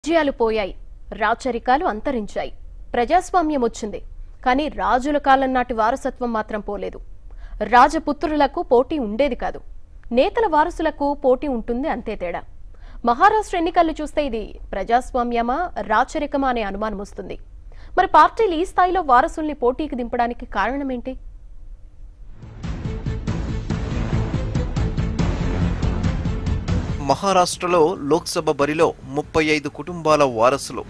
రాజ్యాలు పోయాయి రాచరికాలు అంతరించాయి ప్రజాస్వామ్యం వచ్చింది కానీ రాజుల కాలం నాటి వారసత్వం మాత్రం పోలేదు రాజపుత్రులకు పోటీ ఉండేది కాదు నేతల వారసులకు పోటీ ఉంటుంది అంతే తేడా మహారాష్ట్ర ఎన్నికలు చూస్తే ఇది ప్రజాస్వామ్యమా రాచరికమా అనే అనుమానం వస్తుంది మరి పార్టీలు ఈ స్థాయిలో వారసుల్ని పోటీకి దింపడానికి కారణమేంటి మహారాష్ట్రలో లోక్సభ బరిలో ముప్పై ఐదు కుటుంబాల వారసులు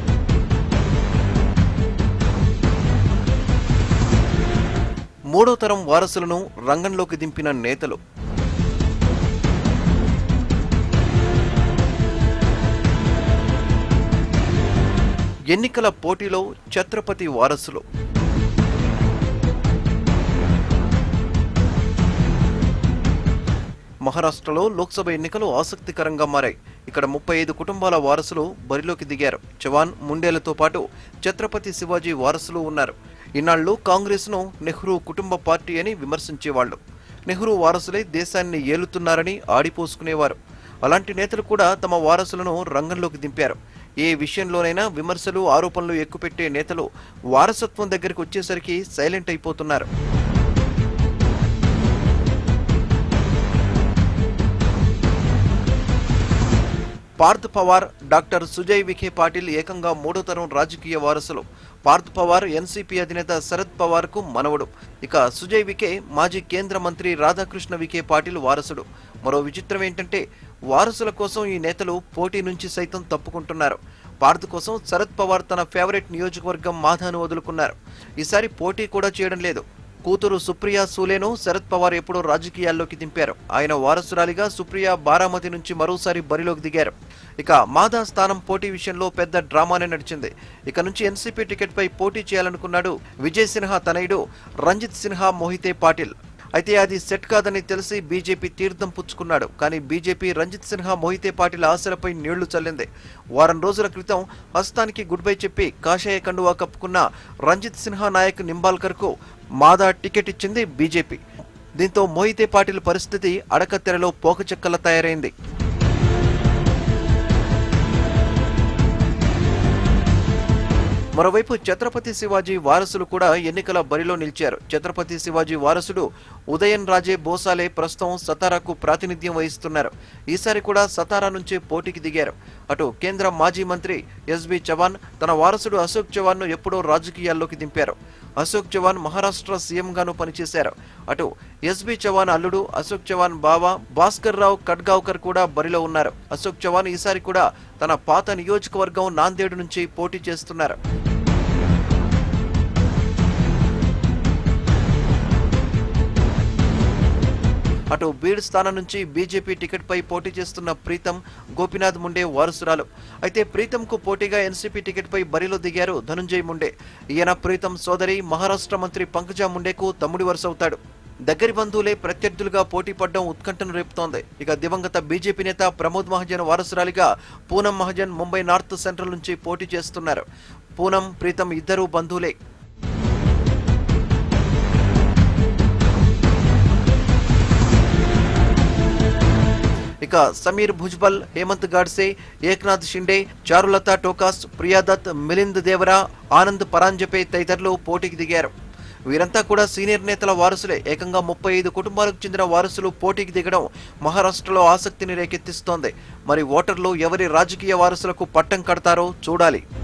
మూడో తరం వారసులను రంగంలోకి దింపిన నేతలు ఎన్నికల పోటీలో ఛత్రపతి వారసులు మహారాష్ట్రలో లోక్సభ ఎన్నికలు ఆసక్తికరంగా మారాయి ఇక్కడ ముప్పై ఐదు కుటుంబాల వారసులు బరిలోకి దిగారు జవాన్ ముండేలతో పాటు ఛత్రపతి శివాజీ వారసులు ఉన్నారు ఇన్నాళ్లు కాంగ్రెస్ను నెహ్రూ కుటుంబ పార్టీ అని విమర్శించేవాళ్లు నెహ్రూ వారసులై దేశాన్ని ఏలుతున్నారని ఆడిపోసుకునేవారు అలాంటి నేతలు కూడా తమ వారసులను రంగంలోకి దింపారు ఏ విషయంలోనైనా విమర్శలు ఆరోపణలు ఎక్కుపెట్టే నేతలు వారసత్వం దగ్గరికి వచ్చేసరికి సైలెంట్ అయిపోతున్నారు పార్థ్ పవార్ డాక్టర్ సుజయ్ విఖే పాటిల్ ఏకంగా మూడో తరం రాజకీయ వారసులు పార్థ్ పవార్ ఎన్సీపీ అధినేత శరద్ పవార్ కు మనవడు ఇక సుజయ్ విఖే మాజీ కేంద్ర మంత్రి రాధాకృష్ణ విఖే పాటిల్ వారసుడు మరో విచిత్రం ఏంటంటే వారసుల కోసం ఈ నేతలు పోటీ నుంచి సైతం తప్పుకుంటున్నారు పార్థ్ కోసం శరద్ పవార్ తన ఫేవరెట్ నియోజకవర్గం మాధాను వదులుకున్నారు ఈసారి పోటీ కూడా చేయడం లేదు కూతురు సుప్రియా సూలేను శరద్ పవార్ ఎప్పుడో రాజకీయాల్లోకి దింపారు ఆయన వారసురాలిగా సుప్రియా బారామతి నుంచి మరోసారి బరిలోకి దిగారు ఇక మాధా స్థానం పోటీ విషయంలో పెద్ద డ్రామానే నడిచింది ఇక నుంచి ఎన్సీపీ టికెట్ పై పోటీ చేయాలనుకున్నాడు విజయ్ సిన్హా తనయుడు రంజిత్ సిన్హా మోహితే పాటిల్ అయితే అది సెట్ కాదని తెలిసి బీజేపీ తీర్థం పుచ్చుకున్నాడు కానీ బీజేపీ రంజిత్ సిన్హా మోహితే పాటిల్ ఆశలపై నీళ్లు చల్లింది వారం రోజుల క్రితం హస్తానికి గుడ్ బై చెప్పి కాషాయ కండువా కప్పుకున్న రంజిత్ సిన్హా నాయక్ నింబాల్కర్ కు మాదా టికెట్ ఇచ్చింది బీజేపీ దీంతో మోహితే పాటిల్ పరిస్థితి అడకత్తెరలో పోకచెక్కల తయారైంది మరోవైపు ఛత్రపతి శివాజీ వారసులు కూడా ఎన్నికల బరిలో నిలిచారు ఛత్రపతి శివాజీ వారసుడు ఉదయన్ రాజే బోసాలే ప్రస్తుతం సతారాకు ప్రాతినిధ్యం వహిస్తున్నారు ఈసారి కూడా సతారా నుంచే పోటీకి దిగారు అటు కేంద్ర మాజీ మంత్రి ఎస్బి చవాన్ తన వారసుడు అశోక్ చవాన్ ను ఎప్పుడో రాజకీయాల్లోకి దింపారు అశోక్ చవాన్ మహారాష్ట్ర సీఎంగాను పనిచేశారు అటు ఎస్బి చవాన్ అల్లుడు అశోక్ చవాన్ బావ భాస్కర్ రావు కడ్గావ్కర్ కూడా బరిలో ఉన్నారు అశోక్ చవాన్ ఈసారి కూడా తన పాత నియోజకవర్గం నాందేడు నుంచి పోటీ చేస్తున్నారు అటు బీడ్ స్థానం నుంచి బీజేపీ టికెట్ పై పోటీ చేస్తున్న ప్రీతం గోపినాథ్ ముండే వారసురాలు అయితే ప్రీతంకు పోటీగా ఎన్సీపీ టికెట్ పై బరిలో దిగారు ధనుంజయ్ ముండే ఈయన ప్రీతం సోదరి మహారాష్ట్ర మంత్రి పంకజా ముండేకు తమ్ముడి వరుస అవుతాడు దగ్గరి బంధువులే ప్రత్యర్థులుగా పోటీ పడడం ఉత్కంఠను రేపుతోంది ఇక దివంగత బీజేపీ నేత ప్రమోద్ మహాజన్ వారసురాలిగా పూనం మహాజన్ ముంబై నార్త్ సెంట్రల్ నుంచి పోటీ చేస్తున్నారు పూనం ప్రీతం ఇద్దరూ బంధువులే ఇక సమీర్ భుజ్బల్ హేమంత్ గాడ్సే ఏక్నాథ్ షిండే చారులత టోకాస్ ప్రియాదత్ మిలింద్ దేవరా ఆనంద్ పరాంజపే తదితరులు పోటీకి దిగారు వీరంతా కూడా సీనియర్ నేతల వారసులే ఏకంగా ముప్పై ఐదు కుటుంబాలకు చెందిన వారసులు పోటీకి దిగడం మహారాష్ట్రలో ఆసక్తిని రేకెత్తిస్తోంది మరి ఓటర్లు ఎవరి రాజకీయ వారసులకు పట్టం కడతారో చూడాలి